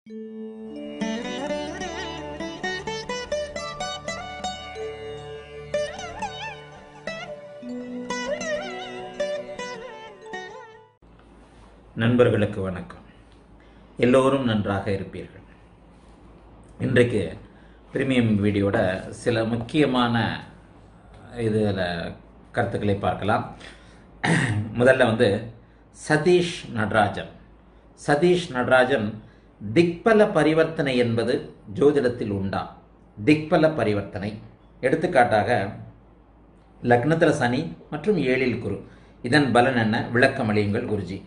நண்பர்களுக்கு வணக்கம் எல்லோரும் நன்றாக இருப்பீர்கள் இன்றைக்கு பிரீமியம் வீடியோட சில முக்கியமான இதில் கருத்துக்களை பார்க்கலாம் முதல்ல வந்து சதீஷ் நடராஜன் சதீஷ் நடராஜன் திக்பல பரிவர்த்தனை என்பது ஜோதிடத்தில் உண்டா திக்பல பரிவர்த்தனை எடுத்துக்காட்டாக லக்னத்தில் சனி மற்றும் ஏழில் குரு இதன் பலன் என்ன விளக்கம் அளியுங்கள் குருஜி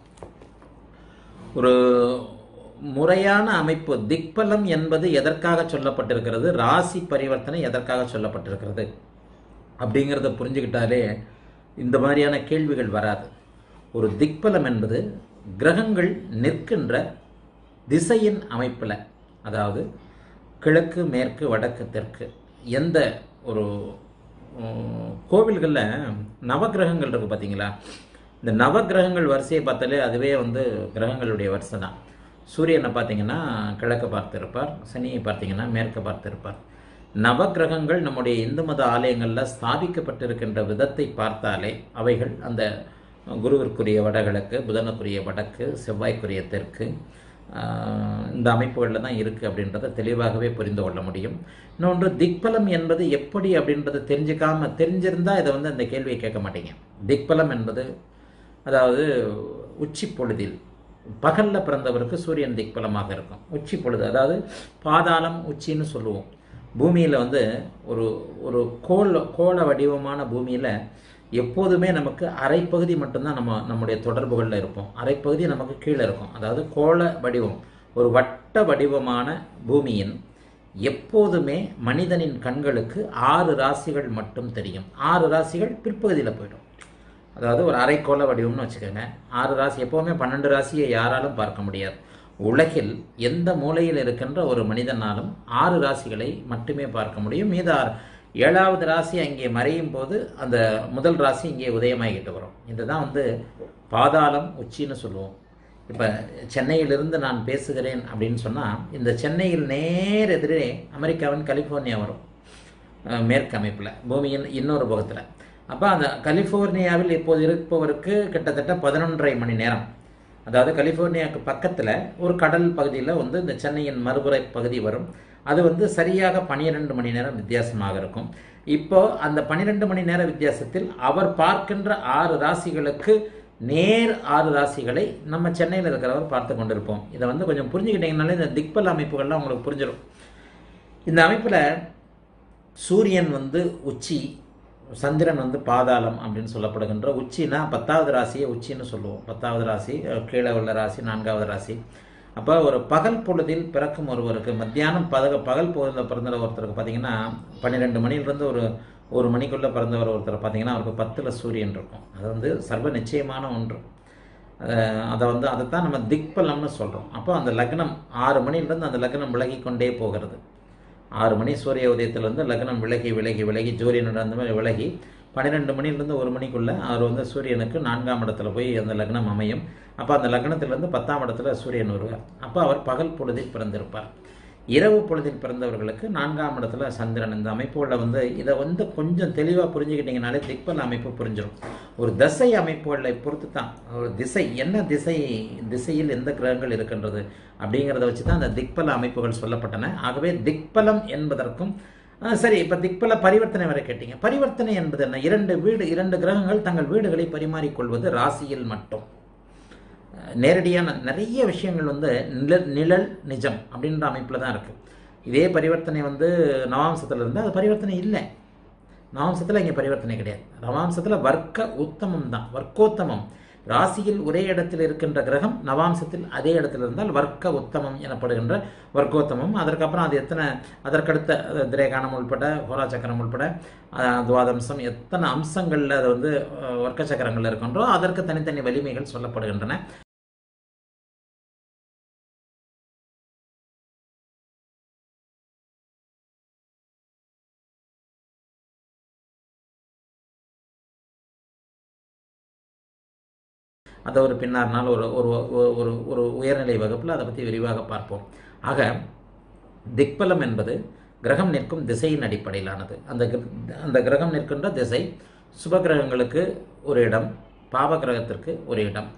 ஒரு முறையான அமைப்பு திக்பலம் என்பது எதற்காக சொல்லப்பட்டிருக்கிறது ராசி பரிவர்த்தனை எதற்காக சொல்லப்பட்டிருக்கிறது அப்படிங்கிறத புரிஞ்சுக்கிட்டாலே இந்த மாதிரியான கேள்விகள் வராது ஒரு திக்பலம் என்பது கிரகங்கள் நிற்கின்ற திசையின் அமைப்பில் அதாவது கிழக்கு மேற்கு வடக்கு தெற்கு எந்த ஒரு கோவில்களில் நவகிரகங்கள் இருக்குது பார்த்தீங்களா இந்த நவகிரகங்கள் வரிசையை பார்த்தாலே அதுவே வந்து கிரகங்களுடைய வரிசை தான் சூரியனை பார்த்தீங்கன்னா கிழக்க பார்த்திருப்பார் சனியை பார்த்தீங்கன்னா மேற்க பார்த்திருப்பார் நவகிரகங்கள் நம்முடைய இந்து மத ஆலயங்களில் ஸ்தாபிக்கப்பட்டிருக்கின்ற விதத்தை பார்த்தாலே அவைகள் அந்த குருவிற்குரிய வடகிழக்கு புதனுக்குரிய வடக்கு செவ்வாய்க்குரிய தெற்கு இந்த அமைப்புகளில் தான் இருக்குது அப்படின்றத தெளிவாகவே புரிந்து கொள்ள முடியும் இன்னொன்று திக்பலம் என்பது எப்படி அப்படின்றத தெரிஞ்சுக்காம தெரிஞ்சிருந்தால் இதை வந்து அந்த கேள்வியை கேட்க மாட்டீங்க திக்பலம் என்பது அதாவது உச்சி பொழுதில் பகலில் பிறந்தவருக்கு சூரியன் திக்பலமாக இருக்கும் உச்சி பொழுது அதாவது பாதாளம் உச்சின்னு சொல்லுவோம் பூமியில் வந்து ஒரு ஒரு கோல கோள வடிவமான பூமியில் எப்போதுமே நமக்கு அரைப்பகுதி மட்டும்தான் நம்ம நம்முடைய தொடர்புகளில் இருப்போம் அரைப்பகுதி நமக்கு கீழே இருக்கும் அதாவது கோள வடிவம் ஒரு வட்ட வடிவமான பூமியின் எப்போதுமே மனிதனின் கண்களுக்கு ஆறு ராசிகள் மட்டும் தெரியும் ஆறு ராசிகள் பிற்பகுதியில் போயிடும் அதாவது ஒரு அரைக்கோள வடிவம்னு வச்சுக்கோங்க ஆறு ராசி எப்போவுமே பன்னெண்டு ராசியை யாராலும் பார்க்க முடியாது உலகில் எந்த மூலையில் இருக்கின்ற ஒரு மனிதனாலும் ஆறு ராசிகளை மட்டுமே பார்க்க முடியும் மீது ஆறு ஏழாவது ராசி அங்கே மறையும் போது அந்த முதல் ராசி இங்கே உதயமாகிட்டு வரும் இதுதான் வந்து பாதாளம் உச்சின்னு சொல்லுவோம் இப்போ சென்னையிலிருந்து நான் பேசுகிறேன் அப்படின்னு சொன்னால் இந்த சென்னையில் நேர் எதிரே அமெரிக்காவின் கலிஃபோர்னியா வரும் மேற்கு அமைப்பில் பூமியின் இன்னொரு பக்கத்தில் அப்போ அந்த கலிஃபோர்னியாவில் இப்போது இருப்பவருக்கு கிட்டத்தட்ட பதினொன்றரை மணி நேரம் அதாவது கலிஃபோர்னியாவுக்கு பக்கத்தில் ஒரு கடல் பகுதியில் வந்து இந்த சென்னையின் மறுபுறை பகுதி வரும் அது வந்து சரியாக பனிரெண்டு மணி நேரம் வித்தியாசமாக இருக்கும் இப்போ அந்த பனிரெண்டு மணி நேர வித்தியாசத்தில் அவர் பார்க்கின்ற ஆறு ராசிகளுக்கு நேர் ஆறு ராசிகளை நம்ம சென்னையில் இருக்கிறவர் பார்த்து கொண்டிருப்போம் இதை வந்து கொஞ்சம் புரிஞ்சுக்கிட்டீங்கனாலே இந்த திக்பல் அமைப்புகள்லாம் உங்களுக்கு புரிஞ்சிடும் இந்த அமைப்பில் சூரியன் வந்து உச்சி சந்திரன் வந்து பாதாளம் அப்படின்னு சொல்லப்படுகின்ற உச்சினா பத்தாவது ராசியை உச்சின்னு சொல்லுவோம் பத்தாவது ராசி கீழே உள்ள ராசி நான்காவது ராசி அப்போ ஒரு பகல் பொழுதில் பிறக்கும் ஒருவருக்கு மத்தியானம் பதக பகல் பொழுதில் பிறந்த ஒருத்தருக்கு பார்த்தீங்கன்னா பன்னிரெண்டு மணிலிருந்து ஒரு ஒரு மணிக்குள்ளே பிறந்தவர் ஒருத்தர் பார்த்தீங்கன்னா அவருக்கு பத்தில் சூரியன் இருக்கும் அது வந்து சர்வ நிச்சயமான ஒன்று அதை வந்து அதைத்தான் நம்ம திக்பலம்னு சொல்கிறோம் அப்போ அந்த லக்னம் ஆறு மணிலேருந்து அந்த லக்னம் விலகி கொண்டே போகிறது ஆறு மணி சூரிய உதயத்திலேருந்து லக்னம் விலகி விலகி விலகி சூரியனோட அந்த மாதிரி விலகி பன்னிரெண்டு மணிலேருந்து ஒரு மணிக்குள்ளே அவர் வந்து சூரியனுக்கு நான்காம் இடத்துல போய் அந்த லக்னம் அமையும் அப்போ அந்த லக்னத்திலேருந்து பத்தாம் இடத்துல சூரியன் வருவார் அப்போ அவர் பகல் பொழுதில் பிறந்திருப்பார் இரவு பொழுதில் பிறந்தவர்களுக்கு நான்காம் இடத்துல சந்திரன் இந்த அமைப்புகளில் வந்து இதை வந்து கொஞ்சம் தெளிவாக புரிஞ்சுக்கிட்டீங்கனாலே திக்பல் அமைப்பு புரிஞ்சிடும் ஒரு தசை அமைப்புகளை பொறுத்து தான் ஒரு திசை என்ன திசை திசையில் எந்த கிரகங்கள் இருக்கின்றது அப்படிங்கிறத வச்சு தான் அந்த திக்பல அமைப்புகள் சொல்லப்பட்டன ஆகவே திக்பலம் என்பதற்கும் சரி இப்போ திக்பல பரிவர்த்தனை வரை கேட்டீங்க பரிவர்த்தனை என்பது என்ன இரண்டு வீடு இரண்டு கிரகங்கள் தங்கள் வீடுகளை பரிமாறிக்கொள்வது ராசியில் மட்டும் நேரடியான நிறைய விஷயங்கள் வந்து நிழல் நிழல் நிஜம் அப்படின்ற அமைப்பில் தான் இருக்குது இதே பரிவர்த்தனை வந்து நவாம்சத்தில் இருந்தால் அது பரிவர்த்தனை இல்லை நவாம்சத்தில் இங்கே பரிவர்த்தனை கிடையாது நவாம்சத்தில் வர்க்க உத்தமம் தான் வர்க்கோத்தமம் ராசியில் ஒரே இடத்தில் இருக்கின்ற கிரகம் நவாம்சத்தில் அதே இடத்துல இருந்தால் வர்க்க உத்தமம் எனப்படுகின்ற வர்க்கோத்தமம் அதற்கப்புறம் அது எத்தனை அதற்கடுத்த திரேகானம் உள்பட ஹோரா சக்கரம் உள்பட துவாதம்சம் எத்தனை அம்சங்களில் அது வந்து வர்க்க சக்கரங்கள் இருக்கின்றோ அதற்கு தனித்தனி வலிமைகள் சொல்லப்படுகின்றன அதை ஒரு பின்னார் நாள் ஒரு ஒரு ஒரு- ஒரு ஒரு உயர்நிலை வகுப்பில் அதை பற்றி விரிவாக பார்ப்போம் ஆக திக்பலம் என்பது கிரகம் நிற்கும் திசையின் அடிப்படையிலானது அந்த கிர- அந்த கிரகம் நிற்கின்ற திசை சுப கிரகங்களுக்கு ஒரு இடம் பாவ கிரகத்திற்கு ஒரு இடம்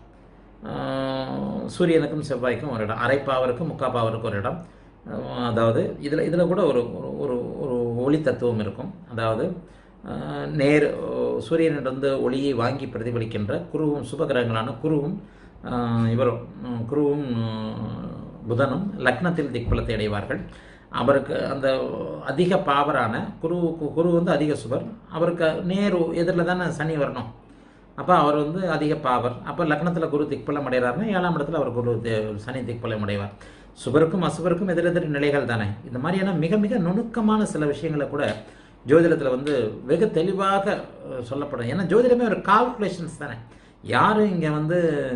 ஆஹ் சூரியனுக்கும் செவ்வாய்க்கும் ஒரு இடம் அரைப்பாவருக்கும் முக்காப்பாவருக்கும் ஒரு இடம் ஆஹ் அதாவது இதில் இதில் கூட ஒரு ஒரு- ஒரு ஒரு ஒளி தத்துவம் இருக்கும் அதாவது ஆஹ் நேர் சூரியனிடந்து ஒளியை வாங்கி பிரதிபலிக்கின்ற குருவும் சுப கிரகங்களான குருவும் ஆஹ் இவரும் உம், குருவும் ஆஹ், புதனும் லக்னத்தில் திக்பலத்தை அடைவார்கள் அவருக்கு அந்த அதிக பாவரான குரு குரு வந்து அதிக சுபர் அவருக்கு நேர் எதிரில் தானே சனி வரணும் அப்போ அவர் வந்து அதிக பாவர் அப்போ லக்னத்தில் குரு திக்பலம் அடைகிறாருன்னா ஏழாம் இடத்துல அவர் குரு தி- சனி திக்பலம் அடைவார் சுபருக்கும் அசுபருக்கும் எதிரெதிர் நிலைகள் தானே இந்த மாதிரியான மிக மிக நுணுக்கமான சில விஷயங்களை கூட ஜோதிடத்தில் வந்து வெகு தெளிவாக அஹ், சொல்லப்படும் ஏன்னா ஜோதிடமே ஒரு கால்குலேஷன்ஸ் தானே யாரும் இங்கே வந்து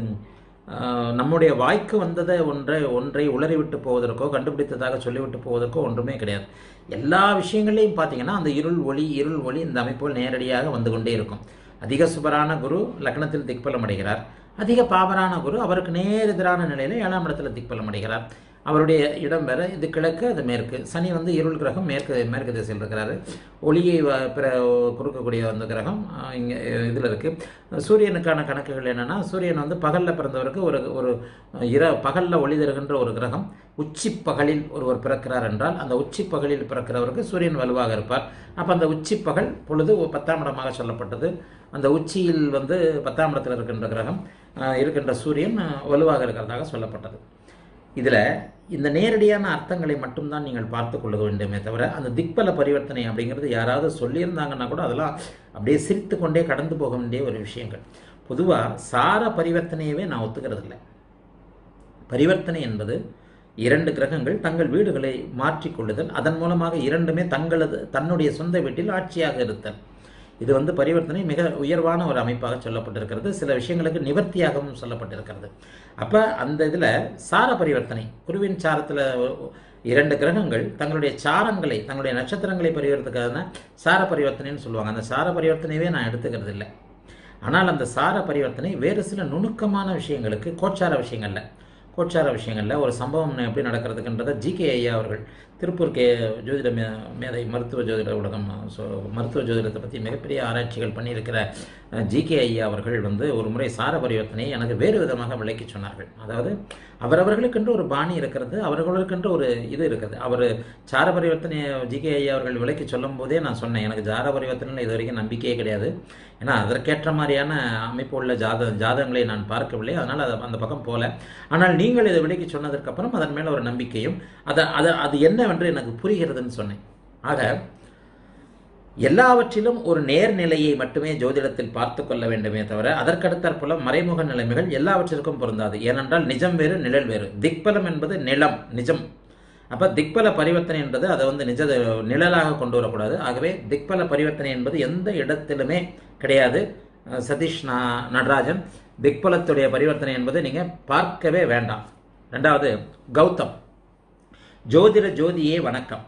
அஹ், நம்முடைய வாய்க்கு வந்ததை ஒன்றை ஒன்றை உளறிவிட்டு போவதற்கோ கண்டுபிடித்ததாக சொல்லிவிட்டு போவதற்கோ ஒன்றுமே கிடையாது எல்லா விஷயங்களையும் பார்த்தீங்கன்னா அந்த இருள் ஒளி இருள் ஒளி இந்த அமைப்புகள் நேரடியாக வந்து கொண்டே இருக்கும் அதிக சுபரான குரு லக்னத்தில் திக்பலம் அடைகிறார் அதிக பாவரான குரு அவருக்கு நேர் எதிரான நிலையில ஏழாம் இடத்துல திக்பலம் அடைகிறார் அவருடைய இடம் வேற இது கிழக்கு அது மேற்கு சனி வந்து இருள் கிரகம் மேற்கு மேற்கு திசையில் இருக்கிறாரு ஒளியை வ- பிற கொடுக்கக்கூடிய அந்த கிரகம் அஹ், இங்க இதில் இருக்கு சூரியனுக்கான கணக்குகள் என்னன்னா சூரியன் வந்து பகல்ல பிறந்தவருக்கு ஒரு ஒரு இர பகல்ல ஒளி தருகின்ற ஒரு கிரகம் உச்சி பகலில் ஒருவர் பிறக்கிறார் என்றால் அந்த உச்சி பகலில் பிறக்கிறவருக்கு சூரியன் வலுவாக இருப்பார் அப்போ அந்த உச்சி பகல் பொழுது ஒரு பத்தாம் இடமாக சொல்லப்பட்டது அந்த உச்சியில் வந்து பத்தாம் இடத்தில் இருக்கின்ற கிரகம் அஹ், இருக்கின்ற சூரியன் அஹ், வலுவாக இருக்கிறதாக சொல்லப்பட்டது இதில் இந்த நேரடியான அர்த்தங்களை மட்டும்தான் நீங்கள் பார்த்து கொள்ள வேண்டுமே தவிர அந்த திக்பல பரிவர்த்தனை அப்படிங்கிறது யாராவது சொல்லியிருந்தாங்கன்னா கூட அதெல்லாம் அப்படியே சிரித்து கொண்டே கடந்து போக வேண்டிய ஒரு விஷயங்கள் பொதுவாக சார பரிவர்த்தனையவே நான் ஒத்துக்கிறது இல்லை பரிவர்த்தனை என்பது இரண்டு கிரகங்கள் தங்கள் வீடுகளை மாற்றிக்கொள்ளுதல் அதன் மூலமாக இரண்டுமே தங்களது தன்னுடைய சொந்த வீட்டில் ஆட்சியாக இருத்தல் இது வந்து பரிவர்த்தனை மிக உயர்வான ஒரு அமைப்பாக சொல்லப்பட்டிருக்கிறது சில விஷயங்களுக்கு நிவர்த்தியாகவும் சொல்லப்பட்டிருக்கிறது அப்போ அந்த இதில் சார பரிவர்த்தனை குருவின் சாரத்தில் இரண்டு கிரகங்கள் தங்களுடைய சாரங்களை தங்களுடைய நட்சத்திரங்களை பரிவர்த்தக்கான சார பரிவர்த்தனைன்னு சொல்லுவாங்க அந்த சார பரிவர்த்தனையவே நான் எடுத்துக்கிறது இல்லை ஆனால் அந்த சார பரிவர்த்தனை வேறு சில நுணுக்கமான விஷயங்களுக்கு கோச்சார விஷயங்கள்ல கோச்சார விஷயங்கள்ல ஒரு சம்பவம் எப்படி நடக்கிறதுக்குன்றதை ஜிகே ஐயா அவர்கள் திருப்பூர் கே ஜோதிட மே மேதை மருத்துவ ஜோதிட உலகம் ஸோ மருத்துவ ஜோதிடத்தை பற்றி மிகப்பெரிய ஆராய்ச்சிகள் பண்ணியிருக்கிற ஜிகே ஐயா அவர்கள் வந்து ஒரு முறை சார பரிவர்த்தனையை எனக்கு வேறு விதமாக விளக்கி சொன்னார்கள் அதாவது அவரவர்களுக்கென்று ஒரு பாணி இருக்கிறது அவர்களுக்கென்று ஒரு இது இருக்குது அவர் சார பரிவர்த்தனையை ஜிகே ஐயா அவர்கள் விளக்கி சொல்லும் போதே நான் சொன்னேன் எனக்கு ஜார பரிவர்த்தனையில் இது வரைக்கும் நம்பிக்கையே கிடையாது ஏன்னா அதற்கேற்ற மாதிரியான அமைப்பு உள்ள ஜாத ஜாதகங்களை நான் பார்க்கவில்லை அதனால் அது அந்த பக்கம் போல ஆனால் நீங்கள் இதை விலக்கி சொன்னதற்கப்புறம் அதன் மேலே ஒரு நம்பிக்கையும் அதை அதை அது என்னவென்று எனக்கு புரிகிறதுன்னு சொன்னேன் ஆக எல்லாவற்றிலும் ஒரு நேர்நிலையை மட்டுமே ஜோதிடத்தில் பார்த்து கொள்ள வேண்டுமே தவிர அதற்கடுத்தாற்போல மறைமுக நிலைமைகள் எல்லாவற்றிற்கும் பொருந்தாது ஏனென்றால் நிஜம் வேறு நிழல் வேறு திக்பலம் என்பது நிலம் நிஜம் அப்ப திக்பல பரிவர்த்தனை என்பது அதை வந்து நிஜ நிழலாக கொண்டு வரக்கூடாது ஆகவே திக்பல பரிவர்த்தனை என்பது எந்த இடத்திலுமே கிடையாது அஹ் சதீஷ் நா- நடராஜன் திக்பலத்துடைய பரிவர்த்தனை என்பது நீங்க பார்க்கவே வேண்டாம் ரெண்டாவது கௌதம் ஜோதிட ஜோதியே வணக்கம்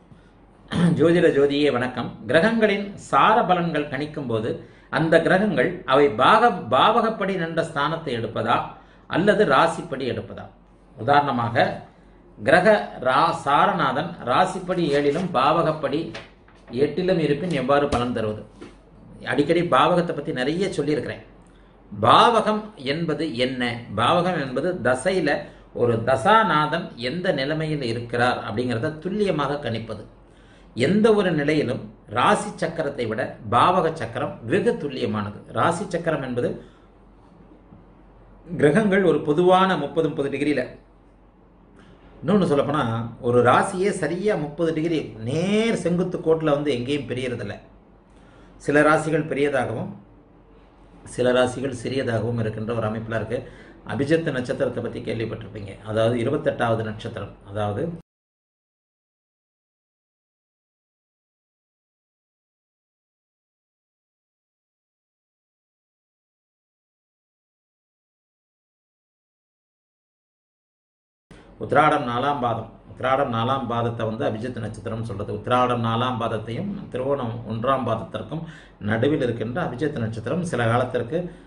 ஜோதிட ஜோதியே வணக்கம் கிரகங்களின் சார பலன்கள் கணிக்கும் போது அந்த கிரகங்கள் அவை பாக பாவகப்படி நின்ற ஸ்தானத்தை எடுப்பதா அல்லது ராசிப்படி எடுப்பதா உதாரணமாக கிரக ரா சாரநாதன் ராசிப்படி ஏழிலும் பாவகப்படி எட்டிலும் இருப்பின் எவ்வாறு பலன் தருவது அடிக்கடி பாவகத்தை பற்றி நிறைய சொல்லியிருக்கிறேன் பாவகம் என்பது என்ன பாவகம் என்பது தசையில ஒரு தசாநாதன் எந்த நிலைமையில் இருக்கிறார் அப்படிங்கிறத துல்லியமாக கணிப்பது எந்த ஒரு நிலையிலும் ராசி சக்கரத்தை விட பாவக சக்கரம் வெகு துல்லியமானது ராசி சக்கரம் என்பது கிரகங்கள் ஒரு பொதுவான முப்பது முப்பது டிகிரியில் இன்னொன்று சொல்லப்போனால் ஒரு ராசியே சரியாக முப்பது டிகிரி நேர் செங்குத்து கோட்டில் வந்து எங்கேயும் பெரியறதில்ல சில ராசிகள் பெரியதாகவும் சில ராசிகள் சிறியதாகவும் இருக்கின்ற ஒரு அமைப்பில் இருக்கு அபிஜித் நட்சத்திரத்தை பற்றி கேள்விப்பட்டிருப்பீங்க அதாவது இருபத்தெட்டாவது நட்சத்திரம் அதாவது உத்ராடம் நாலாம் பாதம் உத்ராடம் நாலாம் பாதத்தை வந்து அபிஜித் நட்சத்திரம் சொல்றது உத்ராடம் நாலாம் பாதத்தையும் திருவோணம் ஒன்றாம் பாதத்திற்கும் நடுவில் இருக்கின்ற அபிஜித் நட்சத்திரம் சில காலத்திற்கு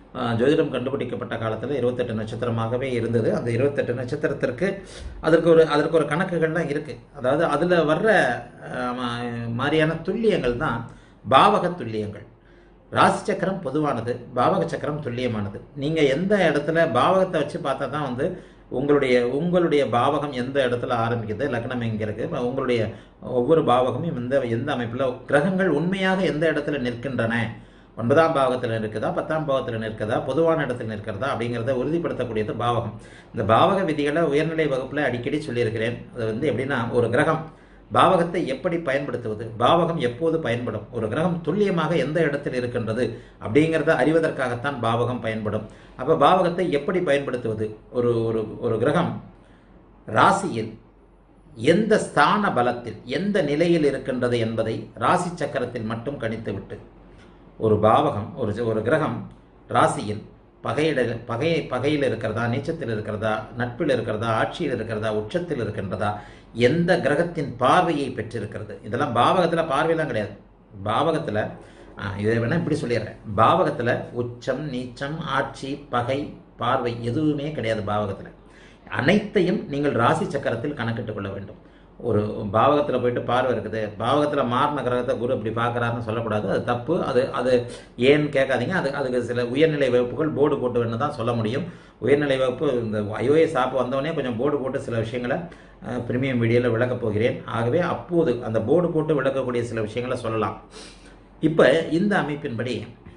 அஹ், ஜோதிடம் கண்டுபிடிக்கப்பட்ட காலத்தில் இருபத்தெட்டு நட்சத்திரமாகவே இருந்தது அந்த இருபத்தெட்டு நட்சத்திரத்திற்கு அதற்கு ஒரு அதற்கு ஒரு கணக்குகள்லாம் இருக்குது அதாவது அதில் வர்ற அஹ், மா- மாதிரியான துல்லியங்கள் தான் பாவக துல்லியங்கள் ராசி சக்கரம் பொதுவானது பாவக சக்கரம் துல்லியமானது நீங்கள் எந்த இடத்துல பாவகத்தை வச்சு பார்த்தா தான் வந்து உங்களுடைய உங்களுடைய பாவகம் எந்த இடத்துல ஆரம்பிக்குது லக்னம் எங்கே இருக்குது உங்களுடைய ஒவ்வொரு பாவகமும் எந்த எந்த அமைப்பில் கிரகங்கள் உண்மையாக எந்த இடத்துல நிற்கின்றன ஒன்பதாம் பாவகத்தில் இருக்குதா பத்தாம் பாவத்தில் நிற்கிறதா பொதுவான இடத்துல நிற்கிறதா அப்படிங்கிறத உறுதிப்படுத்தக்கூடியது பாவகம் இந்த பாவக விதிகளை உயர்நிலை வகுப்பில் அடிக்கடி சொல்லியிருக்கிறேன் அது வந்து எப்படின்னா ஒரு கிரகம் பாவகத்தை எப்படி பயன்படுத்துவது பாவகம் எப்போது பயன்படும் ஒரு கிரகம் துல்லியமாக எந்த இடத்தில் இருக்கின்றது அப்படிங்கிறத அறிவதற்காகத்தான் பாவகம் பயன்படும் அப்போ பாவகத்தை எப்படி பயன்படுத்துவது ஒரு ஒரு ஒரு கிரகம் ராசியில் எந்த ஸ்தான பலத்தில் எந்த நிலையில் இருக்கின்றது என்பதை ராசி சக்கரத்தில் மட்டும் கணித்துவிட்டு ஒரு பாவகம் ஒரு ஒரு கிரகம் ராசியில் பகையிட பகை பகையில் இருக்கிறதா நீச்சத்தில் இருக்கிறதா நட்பில் இருக்கிறதா ஆட்சியில் இருக்கிறதா உச்சத்தில் இருக்கின்றதா எந்த கிரகத்தின் பார்வையை பெற்றிருக்கிறது இதெல்லாம் பாவகத்தில் பார்வையெல்லாம் கிடையாது பாவகத்தில் இதை வேணால் இப்படி சொல்லிடுறேன் பாவகத்தில் உச்சம் நீச்சம் ஆட்சி பகை பார்வை எதுவுமே கிடையாது பாவகத்தில் அனைத்தையும் நீங்கள் ராசி சக்கரத்தில் கணக்கிட்டுக் கொள்ள வேண்டும் ஒரு பாவகத்தில் போயிட்டு பார்வை இருக்குது பாவகத்தில் மாறின கிரகத்தை குரு இப்படி பார்க்குறாருன்னு சொல்லக்கூடாது அது தப்பு அது அது ஏன்னு கேட்காதீங்க அது அதுக்கு சில உயர்நிலை வகுப்புகள் போர்டு போட்டு வேணும் தான் சொல்ல முடியும் உயர்நிலை வகுப்பு இந்த ஐஓஎஸ் ஆப் வந்தோடனே கொஞ்சம் போர்டு போட்டு சில விஷயங்களை ப்ரீமியம் வீடியோவில் விளக்கப் போகிறேன் ஆகவே அப்போது அந்த போர்டு போட்டு விளக்கக்கூடிய சில விஷயங்களை சொல்லலாம் இப்போ இந்த அமைப்பின்படி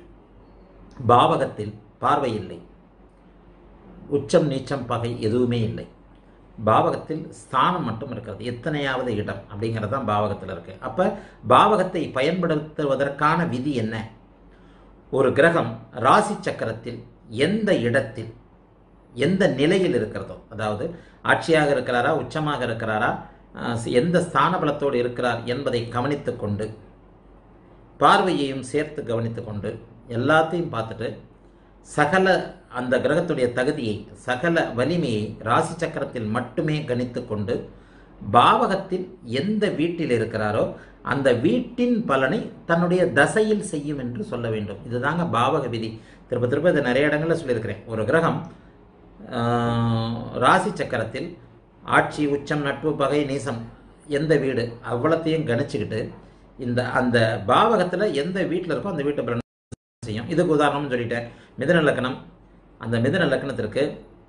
பாவகத்தில் பார்வை இல்லை உச்சம் நீச்சம் பகை எதுவுமே இல்லை பாவகத்தில் ஸ்தானம் மட்டும் இருக்கிறது எத்தனையாவது இடம் அப்படிங்கிறது தான் பாவகத்தில் இருக்கு அப்ப பாவகத்தை பயன்படுத்துவதற்கான விதி என்ன ஒரு கிரகம் ராசி சக்கரத்தில் எந்த இடத்தில் எந்த நிலையில் இருக்கிறதோ அதாவது ஆட்சியாக இருக்கிறாரா உச்சமாக இருக்கிறாரா அஹ், எந்த ஸ்தான பலத்தோடு இருக்கிறார் என்பதை கவனித்துக் கொண்டு பார்வையையும் சேர்த்து கவனித்துக் கொண்டு எல்லாத்தையும் பார்த்துட்டு சகல அந்த கிரகத்துடைய தகுதியை சகல வலிமையை ராசி சக்கரத்தில் மட்டுமே கணித்துக் கொண்டு பாவகத்தில் எந்த வீட்டில் இருக்கிறாரோ அந்த வீட்டின் பலனை தன்னுடைய தசையில் செய்யும் என்று சொல்ல வேண்டும் இதுதாங்க பாவக விதி திரும்ப திரும்ப இதை நிறைய இடங்களில் சொல்லியிருக்கிறேன் ஒரு கிரகம் ஆஹ், ராசி சக்கரத்தில் ஆட்சி உச்சம் நட்பு பகை நீசம் எந்த வீடு அவ்வளத்தையும் கணிச்சுக்கிட்டு இந்த அந்த பாவகத்தில் எந்த வீட்டில் இருக்கோ அந்த வீட்டு பலன் செய்யும் இதுக்கு உதாரணம்னு சொல்லிட்டேன் மிதன லக்னம் அந்த மிதன லக்னத்திற்கு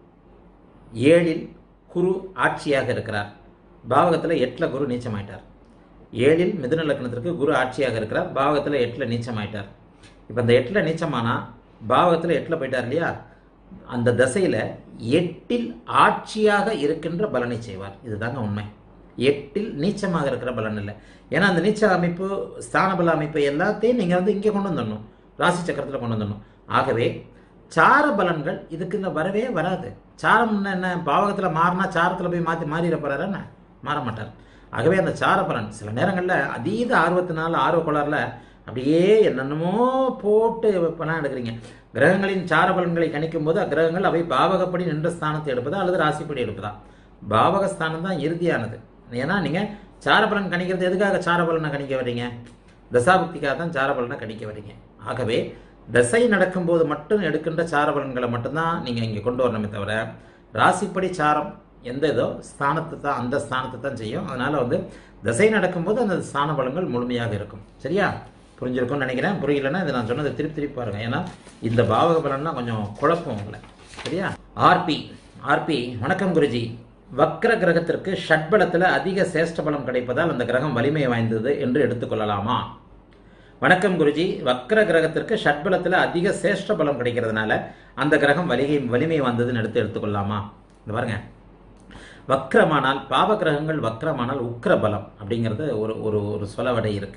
ஏழில் குரு ஆட்சியாக இருக்கிறார் பாவகத்தில் எட்டில் குரு நீச்சமாயிட்டார் ஏழில் மிதுன லக்னத்திற்கு குரு ஆட்சியாக இருக்கிறார் பாவகத்தில் எட்டில் நீச்சமாயிட்டார் இப்போ அந்த எட்டில் நீச்சமானா பாவகத்தில் எட்டில் போயிட்டார் இல்லையா அந்த தசையில் எட்டில் ஆட்சியாக இருக்கின்ற பலனை செய்வார் இதுதாங்க உண்மை எட்டில் நீச்சமாக இருக்கிற பலன் இல்லை ஏன்னா அந்த நீச்ச அமைப்பு ஸ்தான பல அமைப்பு எல்லாத்தையும் நீங்கள் வந்து இங்கே கொண்டு வந்துடணும் ராசி சக்கரத்தில் கொண்டு வந்துடணும் ஆகவே சார பலன்கள் இதுக்கு இந்த வரவே வராது சாரம் என்ன பாவகத்தில் மாறினா சாரத்தில் போய் மாற்றி மாறிட போறாரு என்ன மாற மாட்டார் ஆகவே அந்த சார பலன் சில நேரங்களில் அதீத ஆர்வத்தினால ஆர்வ கோளாறுல அப்படியே என்னென்னமோ போட்டு பலன் எடுக்கிறீங்க கிரகங்களின் சார பலன்களை கணிக்கும் போது அக்கிரகங்கள் அவை பாவகப்படி நின்ற ஸ்தானத்தை எடுப்பதா அல்லது ராசிப்படி எடுப்பதா பாவக ஸ்தானம் தான் இறுதியானது ஏன்னா நீங்கள் சாரபலன் கணிக்கிறது எதுக்காக சாரபலனை கணிக்க வர்றீங்க தசாபக்திக்காக தான் சாரபலனை கணிக்க வர்றீங்க ஆகவே தசை நடக்கும்போது மட்டும் எடுக்கின்ற சாரபலன்களை மட்டும்தான் நீங்கள் இங்கே கொண்டு வரணுமே தவிர ராசிப்படி சாரம் எந்த இதோ ஸ்தானத்தை தான் அந்த ஸ்தானத்தை தான் செய்யும் அதனால வந்து தசை நடக்கும்போது அந்த ஸ்தான பலன்கள் முழுமையாக இருக்கும் சரியா புரிஞ்சிருக்கும்னு நினைக்கிறேன் புரியலன்னா இதை நான் சொன்னதை திருப்பி திருப்பி பாருங்க ஏன்னா இந்த பாவக பலன்லாம் கொஞ்சம் குழப்பம் உங்களை சரியா ஆர்பி ஆர்பி வணக்கம் குருஜி வக்ர கிரகத்திற்கு ஷட்பலத்தில் அதிக சேஷ்ட பலம் கிடைப்பதால் அந்த கிரகம் வலிமை வாய்ந்தது என்று எடுத்துக்கொள்ளலாமா வணக்கம் குருஜி வக்ர கிரகத்திற்கு ஷட்பலத்தில் அதிக சேஷ்ட பலம் கிடைக்கிறதுனால அந்த கிரகம் வலிகை வலிமை வந்ததுன்னு எடுத்து எடுத்துக்கொள்ளலாமா இந்த பாருங்க வக்ரமானால் பாவ கிரகங்கள் வக்ரமானால் உக்ர பலம் அப்படிங்கிறது ஒரு ஒரு ஒரு சொலவடை இருக்கு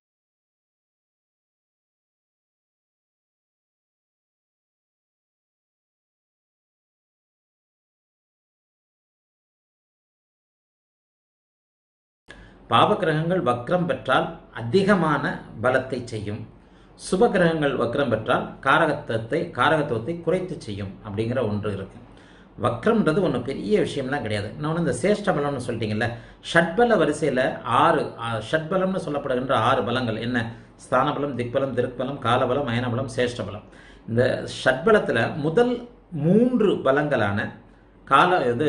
பாவகிரகங்கள் வக்ரம் பெற்றால் அதிகமான பலத்தை செய்யும் சுப கிரகங்கள் வக்ரம் பெற்றால் காரகத்துவத்தை காரகத்துவத்தை குறைத்து செய்யும் அப்படிங்கிற ஒன்று இருக்கு வக்ரம்ன்றது ஒன்றும் பெரிய விஷயம்லாம் கிடையாது இன்னொன்று இந்த சேஷ்ட பலம்னு சொல்லிட்டீங்கல்ல ஷட்பல வரிசையில் ஆறு ஆ- ஷட்பலம்னு சொல்லப்படுகின்ற ஆறு பலங்கள் என்ன ஸ்தானபலம் திக்பலம் திருக்பலம் காலபலம் அயனபலம் சேஷ்ட பலம் இந்த ஷட்பலத்தில் முதல் மூன்று பலங்களான கால இது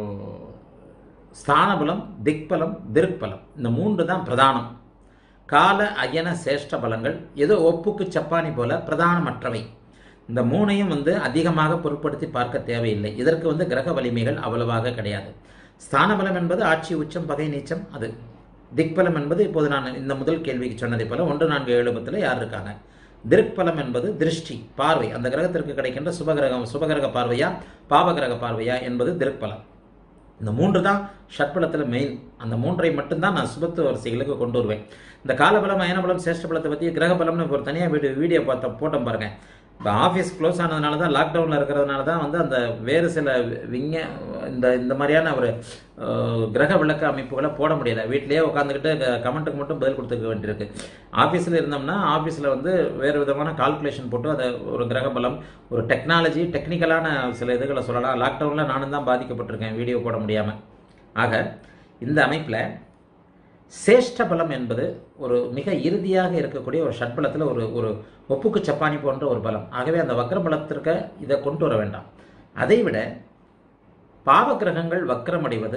ஸ்தானபலம் திக்பலம் திருக்பலம் இந்த மூன்று தான் பிரதானம் கால அயன சேஷ்ட பலங்கள் ஏதோ ஒப்புக்கு சப்பானி போல பிரதானமற்றவை இந்த மூணையும் வந்து அதிகமாக பொருட்படுத்தி பார்க்க தேவையில்லை இதற்கு வந்து கிரக வலிமைகள் அவ்வளவாக கிடையாது ஸ்தானபலம் என்பது ஆட்சி உச்சம் பகை நீச்சம் அது திக்பலம் என்பது இப்போது நான் இந்த முதல் கேள்விக்கு சொன்னதை போல ஒன்று நான்கு ஏழு பத்தில் யார் இருக்காங்க திருப்பலம் என்பது திருஷ்டி பார்வை அந்த கிரகத்திற்கு கிடைக்கின்ற சுபகிரகம் சுபகிரக பார்வையா பாவகிரக பார்வையா என்பது திருப்பலம் இந்த மூன்று தான் ஷட்பலத்தில் மெயின் அந்த மூன்றை மட்டும்தான் நான் சுபத்துவ வரிசைகளுக்கு கொண்டு வருவேன் இந்த காலபலம் அயனபலம் சேஷ்டபலத்தை பற்றி கிரகபலம்னு ஒரு தனியாக வீடியோ வீடியோ பார்த்த போட்டோம் பாருங்க இப்போ ஆஃபீஸ் க்ளோஸ் ஆனதுனால தான் லாக்டவுனில் இருக்கிறதுனால தான் வந்து அந்த வேறு சில விஞ்ஞ இந்த இந்த மாதிரியான ஒரு அஹ், கிரக விளக்க அமைப்புகளை போட முடியல வீட்டிலேயே உட்காந்துக்கிட்டு கமெண்ட்டுக்கு மட்டும் பதில் கொடுத்துக்க வேண்டியிருக்கு ஆஃபீஸில் இருந்தோம்னா ஆஃபீஸில் வந்து வேறு விதமான கால்குலேஷன் போட்டு அதை ஒரு கிரக பலம் ஒரு டெக்னாலஜி டெக்னிக்கலான சில இதுகளை சொல்லலாம் லாக்டவுனில் நானும் தான் பாதிக்கப்பட்டிருக்கேன் வீடியோ போட முடியாமல் ஆக இந்த அமைப்பில் சேஷ்ட பலம் என்பது ஒரு மிக இறுதியாக இருக்கக்கூடிய ஒரு ஷட்பலத்தில் ஒரு ஒரு ஒப்புக்கு சப்பானி போன்ற ஒரு பலம் ஆகவே அந்த வக்ர பலத்திற்கு இதை கொண்டு வர வேண்டாம் அதைவிட பாவ கிரகங்கள் வக்ரமடைவது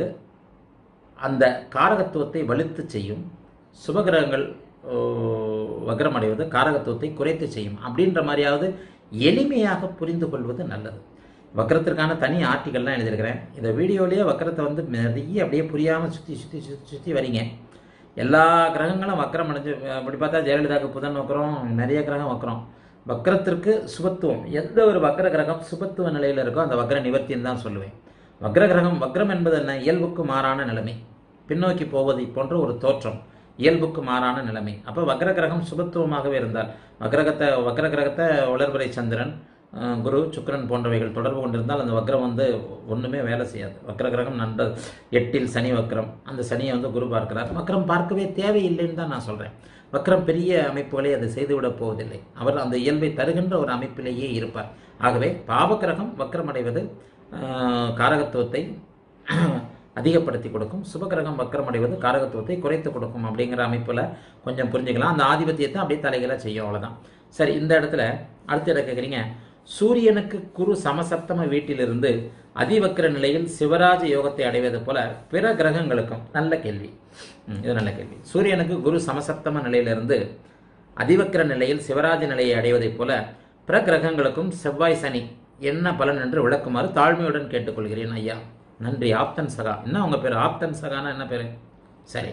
அந்த காரகத்துவத்தை வலுத்து செய்யும் சுபகிரகங்கள் ஓ, வக்ரமடைவது காரகத்துவத்தை குறைத்து செய்யும் அப்படின்ற மாதிரியாவது எளிமையாக புரிந்து கொள்வது நல்லது வக்ரத்திற்கான தனி ஆர்டிகல்லாம் எழுதியிருக்கிறேன் இந்த வீடியோலேயே வக்ரத்தை வந்து நிறைய அப்படியே புரியாமல் சுற்றி சுற்றி சுற்றி சுற்றி வரீங்க எல்லா கிரகங்களும் வக்ரம் அடைஞ்சு அப்படி பார்த்தா ஜெயலலிதாவுக்கு புதன் வக்ரம் நிறைய கிரகம் வக்ரம் வக்ரத்திற்கு சுபத்துவம் எந்த ஒரு வக்ர கிரகம் சுபத்துவ நிலையில் இருக்கோ அந்த வக்ர நிவர்த்தின்னு தான் சொல்லுவேன் வக்ர கிரகம் வக்ரம் என்பது என்ன இயல்புக்கு மாறான நிலைமை பின்னோக்கி போவது போன்ற ஒரு தோற்றம் இயல்புக்கு மாறான நிலைமை அப்போ வக்ர கிரகம் சுபத்துவமாகவே இருந்தால் வக்ரகத்தை வக்ர கிரகத்தை வளர்பிறை சந்திரன் அஹ், குரு சுக்கிரன் போன்றவைகள் தொடர்பு கொண்டிருந்தால் அந்த வக்ரம் வந்து ஒன்றுமே வேலை செய்யாது வக்ர கிரகம் நண்ட எட்டில் சனி வக்ரம் அந்த சனியை வந்து குரு பார்க்கிறார் வக்ரம் பார்க்கவே தேவையில்லைன்னு தான் நான் சொல்கிறேன் வக்ரம் பெரிய அமைப்புகளை அது செய்துவிடப் போவதில்லை அவர் அந்த இயல்பை தருகின்ற ஒரு அமைப்பிலேயே இருப்பார் ஆகவே பாவக்கிரகம் வக்ரமடைவது அஹ், காரகத்துவத்தை அதிகப்படுத்தி கொடுக்கும் சுபகிரகம் வக்கரமடைவது காரகத்துவத்தை குறைத்து கொடுக்கும் அப்படிங்கிற அமைப்பில் கொஞ்சம் புரிஞ்சுக்கலாம் அந்த ஆதிபத்தியத்தை அப்படியே தலைகளாக செய்யும் அவ்வளவுதான் சரி இந்த இடத்துல அடுத்த இடம் கேட்குறீங்க சூரியனுக்கு குரு சமசப்தம வீட்டிலிருந்து அதிவக்கர நிலையில் சிவராஜ யோகத்தை அடைவது போல பிற கிரகங்களுக்கும் நல்ல கேள்வி ம், இது நல்ல கேள்வி சூரியனுக்கு குரு சமசப்தம நிலையிலிருந்து அதிவக்கர நிலையில் சிவராஜ நிலையை அடைவதைப் போல பிற கிரகங்களுக்கும் செவ்வாய் சனி என்ன பலன் என்று விளக்குமாறு தாழ்மையுடன் கேட்டுக்கொள்கிறேன் ஐயா நன்றி ஆப்தன் சகா என்ன உங்க பேர் ஆப்தன் சகானா என்ன பேரு சரி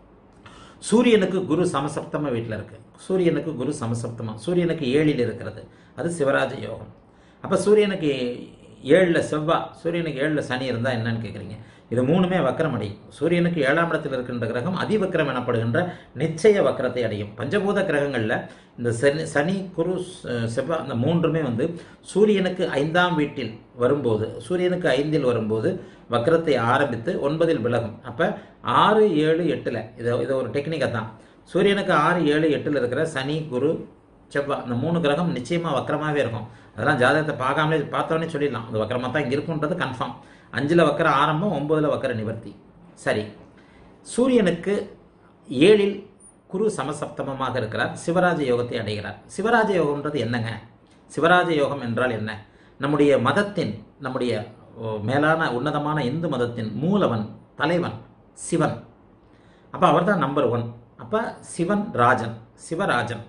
சூரியனுக்கு குரு சமசப்தம வீட்டில் இருக்கு சூரியனுக்கு குரு சமசப்தமா சூரியனுக்கு ஏழில் இருக்கிறது அது சிவராஜ யோகம் அப்போ சூரியனுக்கு ஏழில் செவ்வாய் சூரியனுக்கு ஏழில் சனி இருந்தால் என்னன்னு கேட்குறீங்க இது மூணுமே வக்கரம் அடையும் சூரியனுக்கு ஏழாம் இடத்தில் இருக்கின்ற கிரகம் அதிவக்கரம் எனப்படுகின்ற நிச்சய வக்கரத்தை அடையும் பஞ்சபூத கிரகங்களில் இந்த சனி சனி குரு செ- செவ்வாய் இந்த மூன்றுமே வந்து சூரியனுக்கு ஐந்தாம் வீட்டில் வரும்போது சூரியனுக்கு ஐந்தில் வரும்போது வக்கரத்தை ஆரம்பித்து ஒன்பதில் விலகும் அப்போ ஆறு ஏழு எட்டில் இது இது ஒரு டெக்னிக்கை தான் சூரியனுக்கு ஆறு ஏழு எட்டில் இருக்கிற சனி குரு செவ்வாய் இந்த மூணு கிரகம் நிச்சயமாக வக்கரமாகவே இருக்கும் அதெல்லாம் ஜாதகத்தை பார்க்காமலே பார்த்தோன்னே சொல்லிடலாம் அது வக்கரமாக தான் இங்கே இருக்குன்றது கன்ஃபார்ம் அஞ்சில் வக்கர ஆரம்பம் ஒன்பதில் வக்கர நிவர்த்தி சரி சூரியனுக்கு ஏழில் குரு சமசப்தமமாக இருக்கிறார் சிவராஜ யோகத்தை அடைகிறார் சிவராஜ யோகம்ன்றது என்னங்க சிவராஜ யோகம் என்றால் என்ன நம்முடைய மதத்தின் நம்முடைய ஓ, மேலான உன்னதமான இந்து மதத்தின் மூலவன் தலைவன் சிவன் அப்போ அவர் தான் நம்பர் ஒன் அப்போ சிவன் ராஜன் சிவராஜன்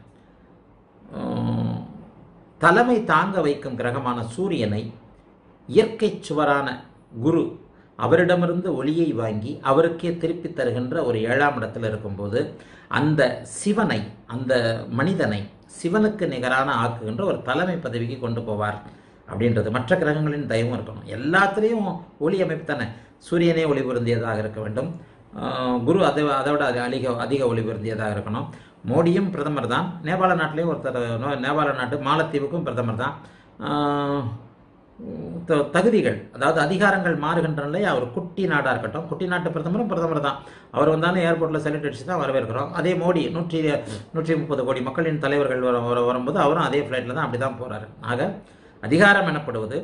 உம், தலைமை தாங்க வைக்கும் கிரகமான சூரியனை இயற்கை சுவரான குரு அவரிடமிருந்து ஒளியை வாங்கி அவருக்கே திருப்பி தருகின்ற ஒரு ஏழாம் இடத்துல இருக்கும்போது அந்த சிவனை அந்த மனிதனை சிவனுக்கு நிகரான ஆக்குகின்ற ஒரு தலைமை பதவிக்கு கொண்டு போவார் அப்படின்றது மற்ற கிரகங்களின் தயவும் இருக்கணும் எல்லாத்துலேயும் ஒளி அமைப்பு தானே சூரியனே ஒளி பொருந்தியதாக இருக்க வேண்டும் ஆஹ் குரு அதை அதை விட அது அதிக அதிக ஒளி பொருந்தியதாக இருக்கணும் மோடியும் பிரதமர் தான் நேபாள நாட்டிலையும் ஒருத்தர் நோ- நேபாள நாட்டு மாலத்தீவுக்கும் பிரதமர் தான் ஆஹ் த- தகுதிகள் அதாவது அதிகாரங்கள் மாறுகின்ற நிலை அவர் குட்டி நாடாக இருக்கட்டும் குட்டி நாட்டு பிரதமரும் பிரதமர் தான் அவர் வந்தாலும் ஏர்போர்ட்டில் செலிட் அடிச்சு தான் வரவேற்கிறோம் அதே மோடி நூற்றி நூற்றி முப்பது கோடி மக்களின் தலைவர்கள் வர வர- வரும்போது அவரும் அதே ஃப்ளைட்டில் தான் அப்படி தான் போகிறாரு ஆக அதிகாரம் எனப்படுவது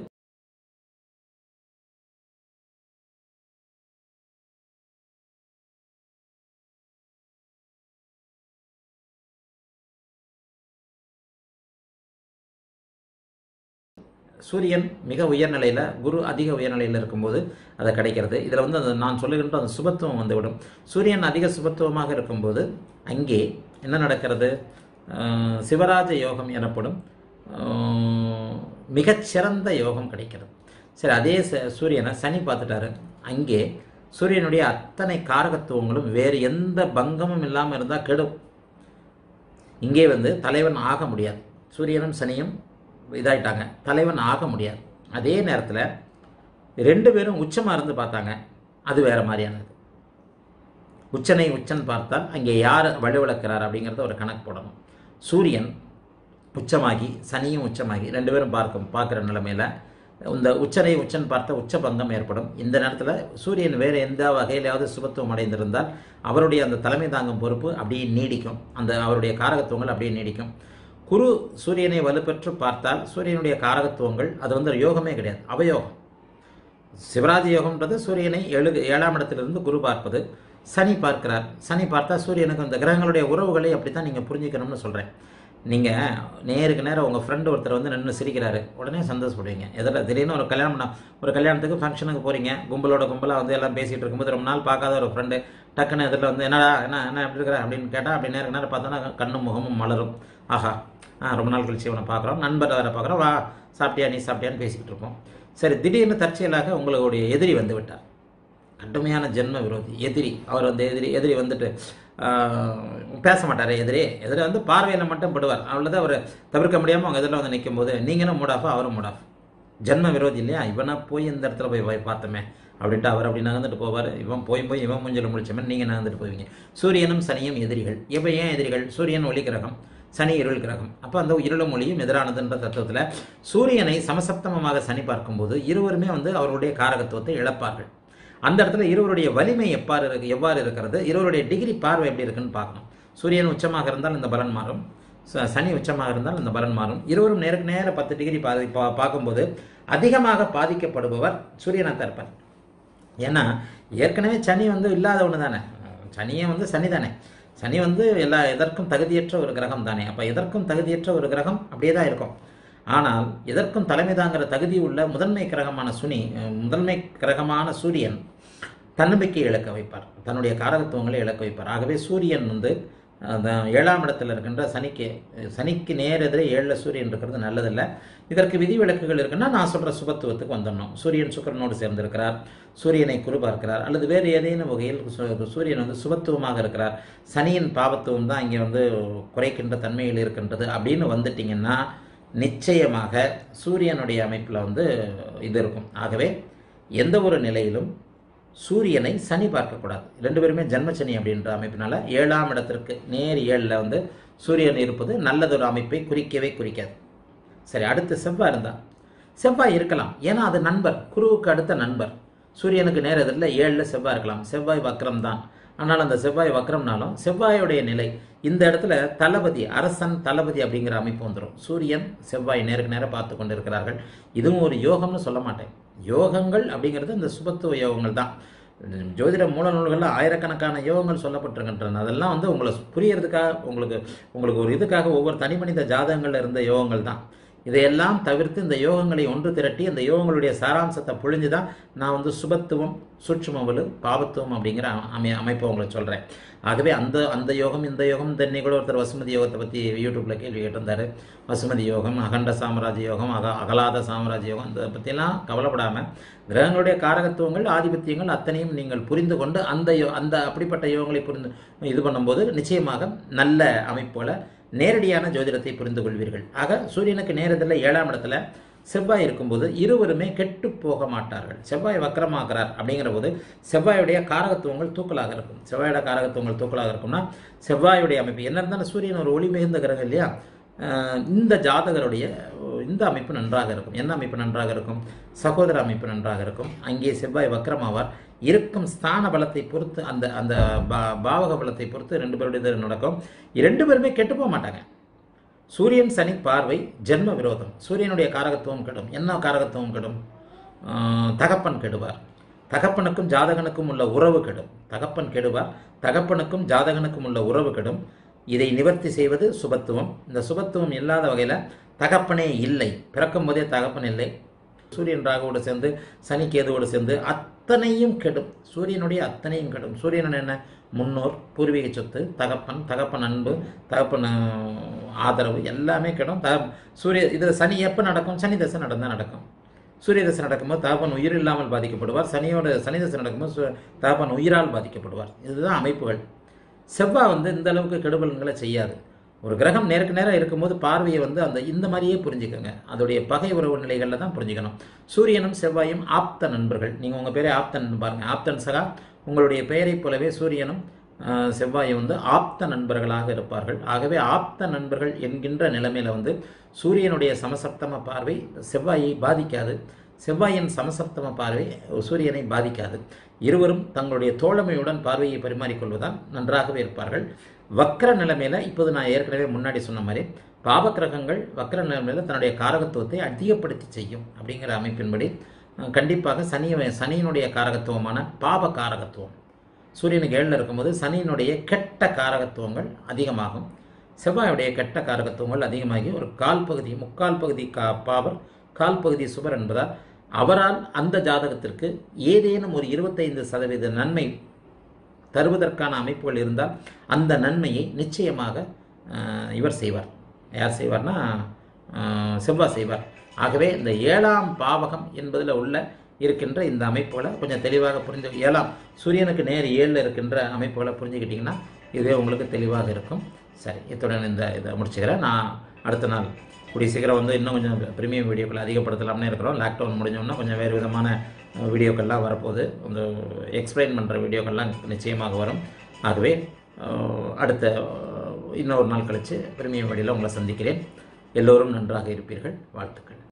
சூரியன் மிக உயர்நிலையில் குரு அதிக உயர்நிலையில் இருக்கும்போது அது கிடைக்கிறது இதில் வந்து அந்த நான் சொல்லுகின்ற அந்த சுபத்துவம் வந்துவிடும் சூரியன் அதிக சுபத்துவமாக இருக்கும்போது அங்கே என்ன நடக்கிறது ஆஹ் சிவராஜ யோகம் எனப்படும் ஆஹ் மிகச்சிறந்த யோகம் கிடைக்கிறது சரி அதே ச- சூரியனை சனி பார்த்துட்டாரு அங்கே சூரியனுடைய அத்தனை காரகத்துவங்களும் வேறு எந்த பங்கமும் இல்லாமல் இருந்தால் கெடும் இங்கே வந்து தலைவன் ஆக முடியாது சூரியனும் சனியும் இதாயிட்டாங்க தலைவன் ஆக முடியாது அதே நேரத்தில் ரெண்டு பேரும் உச்சமாக இருந்து பார்த்தாங்க அது வேற மாதிரியானது உச்சனை உச்சன் பார்த்தால் அங்கே யார் வலுவிழக்கிறார் அப்படிங்கிறத ஒரு கணக்கு போடணும் சூரியன் உச்சமாகி சனியும் உச்சமாகி ரெண்டு பேரும் பார்க்கும் பார்க்குற நிலைமையில இந்த உச்சனை உச்சன் பார்த்த உச்ச பங்கம் ஏற்படும் இந்த நேரத்தில் சூரியன் வேறு எந்த வகையிலாவது சுபத்துவம் அடைந்திருந்தால் அவருடைய அந்த தலைமை தாங்கும் பொறுப்பு அப்படியே நீடிக்கும் அந்த அவருடைய காரகத்துவங்கள் அப்படியே நீடிக்கும் குரு சூரியனை வலுப்பெற்று பார்த்தால் சூரியனுடைய காரகத்துவங்கள் அது வந்து ஒரு யோகமே கிடையாது அவயோகம் சிவராஜ யோகம்ன்றது சூரியனை ஏழு ஏழாம் இடத்திலிருந்து குரு பார்ப்பது சனி பார்க்கிறார் சனி பார்த்தா சூரியனுக்கு அந்த கிரகங்களுடைய உறவுகளை அப்படித்தான் நீங்கள் புரிஞ்சுக்கணும்னு சொல்கிறேன் நீங்கள் நேருக்கு நேரம் உங்கள் ஃப்ரெண்டு ஒருத்தர் வந்து நின்று சிரிக்கிறாரு உடனே சந்தோஷப்படுவீங்க எதில் திடீர்னு ஒரு கல்யாணம் பண்ண ஒரு கல்யாணத்துக்கு ஃபங்க்ஷனுக்கு போகிறீங்க கும்பலோட கும்பலாக வந்து எல்லாம் பேசிகிட்டு இருக்கும்போது ரொம்ப நாள் பார்க்காத ஒரு ஃப்ரெண்டு டக்குன்னு எதில் வந்து என்னடா என்ன என்ன எப்படி இருக்கிற அப்படின்னு கேட்டால் அப்படி நேருக்கு நேரம் பார்த்தோன்னா கண்ணும் முகமும் மலரும் ஆஹா ஆ ரொம்ப நாள் கழிச்சு இவனை பார்க்குறோம் நண்பர் வேறு பார்க்குறோம் வா சாப்பிட்டியா நீ சாப்பிட்டியான்னு பேசிக்கிட்டு இருப்போம் சரி திடீர்னு தற்செயலாக உங்களுடைய எதிரி வந்து விட்டார் கடுமையான ஜென்ம விரோதி எதிரி அவர் வந்து எதிரி எதிரி வந்துட்டு ஆஹ், பேச மாட்டார் எதிரி எதிரி வந்து பார்வையில் மட்டும் படுவார் அவ்வளோதான் அவர் தவிர்க்க முடியாமல் அவங்க எதிரில் வந்து நிற்கும் போது நீங்களும் மூடாஃபா அவரும் மூடாஃப் ஜென்ம விரோதி இல்லையா இவனை போய் இந்த இடத்துல போய் போய் பார்த்தோமே அப்படின்ட்டு அவர் அப்படி நகர்ந்துட்டு போவார் இவன் போய் போய் இவன் மூஞ்சில் முடிச்ச மாதிரி நீங்கள் நகர்ந்துட்டு போவீங்க சூரியனும் சனியும் எதிரிகள் இப்போ ஏன் எதிரிகள் சூரியன் ஒளி கிரகம் சனி இருள் கிரகம் அப்போ அந்த இருளும் ஒளியும் எதிரானதுன்ற தத்துவத்தில் சூரியனை சமசப்தமமாக சனி பார்க்கும்போது இருவருமே வந்து அவர்களுடைய காரகத்துவத்தை இழப்பார்கள் அந்த இடத்துல இருவருடைய வலிமை எவ்வாறு இருக்கு எவ்வாறு இருக்கிறது இருவருடைய டிகிரி பார்வை எப்படி இருக்குன்னு பார்க்கணும் சூரியன் உச்சமாக இருந்தால் இந்த பலன் மாறும் ச- சனி உச்சமாக இருந்தால் இந்த பலன் மாறும் இருவரும் நேருக்கு நேர பத்து டிகிரி பாதி பா பார்க்கும்போது அதிகமாக பாதிக்கப்படுபவர் சூரியனாக இருப்பார் ஏன்னா ஏற்கனவே சனி வந்து இல்லாத ஒன்று தானே சனியே வந்து சனி தானே சனி வந்து எல்லா எதற்கும் தகுதியற்ற ஒரு கிரகம் தானே அப்போ எதற்கும் தகுதியற்ற ஒரு கிரகம் அப்படியே தான் இருக்கும் ஆனால் எதற்கும் தலைமை தாங்கிற தகுதி உள்ள முதன்மை கிரகமான சுனி அஹ், முதன்மை கிரகமான சூரியன் தன்னம்பிக்கை இழக்க வைப்பார் தன்னுடைய காரகத்துவங்களை இழக்க வைப்பார் ஆகவே சூரியன் வந்து அந்த ஏழாம் இடத்துல இருக்கின்ற சனிக்கு சனிக்கு நேர் எதிரே ஏழில் சூரியன் இருக்கிறது நல்லதில்லை இதற்கு விதிவிலக்குகள் இருக்குன்னா நான் சொல்கிற சுபத்துவத்துக்கு வந்துடணும் சூரியன் சுக்கிரனோடு சேர்ந்திருக்கிறார் சூரியனை குரு பார்க்கிறார் அல்லது வேறு ஏதேனும் வகையில் சு- சூரியன் வந்து சுபத்துவமாக இருக்கிறார் சனியின் பாவத்துவம் தான் இங்கே வந்து குறைக்கின்ற தன்மையில் இருக்கின்றது அப்படின்னு வந்துட்டிங்கன்னா நிச்சயமாக சூரியனுடைய அமைப்பில் வந்து இது இருக்கும் ஆகவே எந்த ஒரு நிலையிலும் சூரியனை சனி பார்க்கக்கூடாது ரெண்டு பேருமே ஜன்மசனி அப்படின்ற அமைப்பினால ஏழாம் இடத்திற்கு நேர் ஏழில் வந்து சூரியன் இருப்பது நல்லதொரு அமைப்பை குறிக்கவே குறிக்காது சரி அடுத்து செவ்வாய் இருந்தா செவ்வாய் இருக்கலாம் ஏன்னா அது நண்பர் குருவுக்கு அடுத்த நண்பர் சூரியனுக்கு நேர் எதிரில் ஏழில் செவ்வாய் இருக்கலாம் செவ்வாய் வக்ரம் தான் ஆனால் அந்த செவ்வாய் வக்ரம்னாலும் செவ்வாயுடைய நிலை இந்த இடத்துல தளபதி அரசன் தளபதி அப்படிங்கிற அமைப்பு வந்துடும் சூரியன் செவ்வாய் நேருக்கு நேரம் பார்த்து கொண்டு இருக்கிறார்கள் இதுவும் ஒரு யோகம்னு சொல்ல மாட்டேன் யோகங்கள் அப்படிங்கிறது இந்த சுபத்துவ யோகங்கள் தான் ஜோதிட மூல நூல்களில் ஆயிரக்கணக்கான யோகங்கள் சொல்லப்பட்டிருக்கின்றன அதெல்லாம் வந்து உங்களை புரியறதுக்காக உங்களுக்கு உங்களுக்கு ஒரு இதுக்காக ஒவ்வொரு தனி மனித ஜாதகங்கள்ல இருந்த யோகங்கள் தான் இதையெல்லாம் தவிர்த்து இந்த யோகங்களை ஒன்று திரட்டி அந்த யோகங்களுடைய சாராம்சத்தை பொழிஞ்சு தான் நான் வந்து சுபத்துவம் சூட்சுமவலு பாவத்துவம் அப்படிங்கிற அமை அமைப்பை உங்களுக்கு சொல்கிறேன் ஆகவே அந்த அந்த யோகம் இந்த யோகம் தென்னை கூட ஒருத்தர் வசுமதி யோகத்தை பற்றி யூடியூப்பில் கேள்வி கேட்டிருந்தாரு வசுமதி யோகம் அகண்ட சாம்ராஜ்ய யோகம் அக அகலாத சாம்ராஜ்ய யோகம் இதை பற்றியெல்லாம் கவலைப்படாமல் கிரகங்களுடைய காரகத்துவங்கள் ஆதிபத்தியங்கள் அத்தனையும் நீங்கள் புரிந்து கொண்டு அந்த யோ அந்த அப்படிப்பட்ட யோகங்களை புரிந்து இது பண்ணும்போது நிச்சயமாக நல்ல அமைப்போல நேரடியான ஜோதிடத்தை புரிந்து கொள்வீர்கள் ஆக சூரியனுக்கு நேரத்தில் ஏழாம் இடத்துல செவ்வாய் இருக்கும்போது இருவருமே கெட்டு போக மாட்டார்கள் செவ்வாய் வக்கரமாகிறார் அப்படிங்கிற போது செவ்வாயுடைய காரகத்துவங்கள் தூக்கலாக இருக்கும் செவ்வாயோட காரகத்துவங்கள் தூக்கலாக இருக்கும்னா செவ்வாயுடைய அமைப்பு என்ன இருந்தாலும் சூரியன் ஒரு ஒளி மிகுந்த கிரகம் இல்லையா அஹ் இந்த ஜாதகருடைய இந்த அமைப்பு நன்றாக இருக்கும் என்ன அமைப்பு நன்றாக இருக்கும் சகோதர அமைப்பு நன்றாக இருக்கும் அங்கே செவ்வாய் வக்கரமாவார் இருக்கும் ஸ்தான பலத்தை பொறுத்து அந்த அந்த பா- பாவக பலத்தை பொறுத்து ரெண்டு பேருடைய இது நடக்கும் இரண்டு பேருமே கெட்டு போக மாட்டாங்க சூரியன் சனி பார்வை ஜென்ம விரோதம் சூரியனுடைய காரகத்துவம் கெடும் என்ன காரகத்துவம் கெடும் ஆஹ் தகப்பன் கெடுவார் தகப்பனுக்கும் ஜாதகனுக்கும் உள்ள உறவு கெடும் தகப்பன் கெடுவார் தகப்பனுக்கும் ஜாதகனுக்கும் உள்ள உறவு கெடும் இதை நிவர்த்தி செய்வது சுபத்துவம் இந்த சுபத்துவம் இல்லாத வகையில் தகப்பனே இல்லை பிறக்கும் போதே தகப்பன் இல்லை சூரியன் ராகுவோடு சேர்ந்து சனி கேதுவோடு சேர்ந்து அத்தனையும் கெடும் சூரியனுடைய அத்தனையும் கெடும் சூரியன் என்ன முன்னோர் பூர்வீக சொத்து தகப்பன் தகப்பன் அன்பு தகப்பன் அஹ், ஆதரவு எல்லாமே கெடும் த சூரிய இது சனி எப்போ நடக்கும் சனி தசை நடந்தால் நடக்கும் சூரிய தசை நடக்கும்போது தகப்பன் உயிர் இல்லாமல் பாதிக்கப்படுவார் சனியோட சனி தசை நடக்கும்போது சு- தகப்பன் உயிரால் பாதிக்கப்படுவார் இதுதான் அமைப்புகள் செவ்வாய் வந்து இந்த அளவுக்கு கெடுபலன்களை செய்யாது ஒரு கிரகம் நேருக்கு நேரம் இருக்கும்போது பார்வையை வந்து அந்த இந்த மாதிரியே புரிஞ்சுக்கோங்க அதோடைய பகை உறவு நிலைகளில் தான் புரிஞ்சுக்கணும் சூரியனும் செவ்வாயும் ஆப்த நண்பர்கள் நீங்கள் உங்கள் பேரே ஆப்தன் பாருங்க ஆப்தன் சகா உங்களுடைய பெயரைப் போலவே சூரியனும் ஆஹ், செவ்வாயும் வந்து ஆப்த நண்பர்களாக இருப்பார்கள் ஆகவே ஆப்த நண்பர்கள் என்கின்ற நிலைமையில வந்து சூரியனுடைய சமசப்தம பார்வை செவ்வாயை பாதிக்காது செவ்வாயின் சமசப்தம பார்வை சூரியனை பாதிக்காது இருவரும் தங்களுடைய தோழமையுடன் பார்வையை பரிமாறிக்கொள்வதால் நன்றாகவே இருப்பார்கள் வக்ர நிலைமையில இப்போது நான் ஏற்கனவே முன்னாடி சொன்ன மாதிரி பாபக்கிரகங்கள் வக்ர நிலைமையில தன்னுடைய காரகத்துவத்தை அதிகப்படுத்தி செய்யும் அப்படிங்கிற அமைப்பின்படி அஹ், கண்டிப்பாக சனி சனியினுடைய காரகத்துவமான பாப காரகத்துவம் சூரியனுக்கு ஏழில் இருக்கும்போது சனியினுடைய கெட்ட காரகத்துவங்கள் அதிகமாகும் செவ்வாயுடைய கெட்ட காரகத்துவங்கள் அதிகமாகி ஒரு கால் பகுதி முக்கால் பகுதி கா பாவர் கால் பகுதி சுபர் என்பதால் அவரால் அந்த ஜாதகத்திற்கு ஏதேனும் ஒரு இருபத்தைந்து சதவீத நன்மை தருவதற்கான அமைப்புகள் இருந்தால் அந்த நன்மையை நிச்சயமாக அஹ், இவர் செய்வார் யார் செய்வார்னா அஹ், செவ்வாய் செய்வார் ஆகவே இந்த ஏழாம் பாவகம் என்பதில் உள்ள இருக்கின்ற இந்த அமைப்புகளை கொஞ்சம் தெளிவாக புரிஞ்சு ஏழாம் சூரியனுக்கு நேர் ஏழில் இருக்கின்ற அமைப்புகளை புரிஞ்சுக்கிட்டிங்கன்னா இதுவே உங்களுக்கு தெளிவாக இருக்கும் சரி இத்துடன் இந்த இதை முடிச்சுக்கிறேன் நான் அடுத்த நாள் கூடிய சீக்கிரம் வந்து இன்னும் கொஞ்சம் ப்ரீமியம் வீடியோக்களை அதிகப்படுத்தலாம்னு இருக்கிறோம் லாக்டவுன் முடிஞ்சோன்னா கொஞ்சம் வேறு விதமான அஹ், வீடியோக்கள்லாம் வரப்போகுது இந்த எக்ஸ்பிளைன் பண்ணுற வீடியோக்கள்லாம் நிச்சயமாக வரும் ஆகவே அஹ், அடுத்த அஹ், இன்னொரு நாள் கழித்து ப்ரீமியம் வீடியோவில் உங்களை சந்திக்கிறேன் எல்லோரும் நன்றாக இருப்பீர்கள் வாழ்த்துக்கள்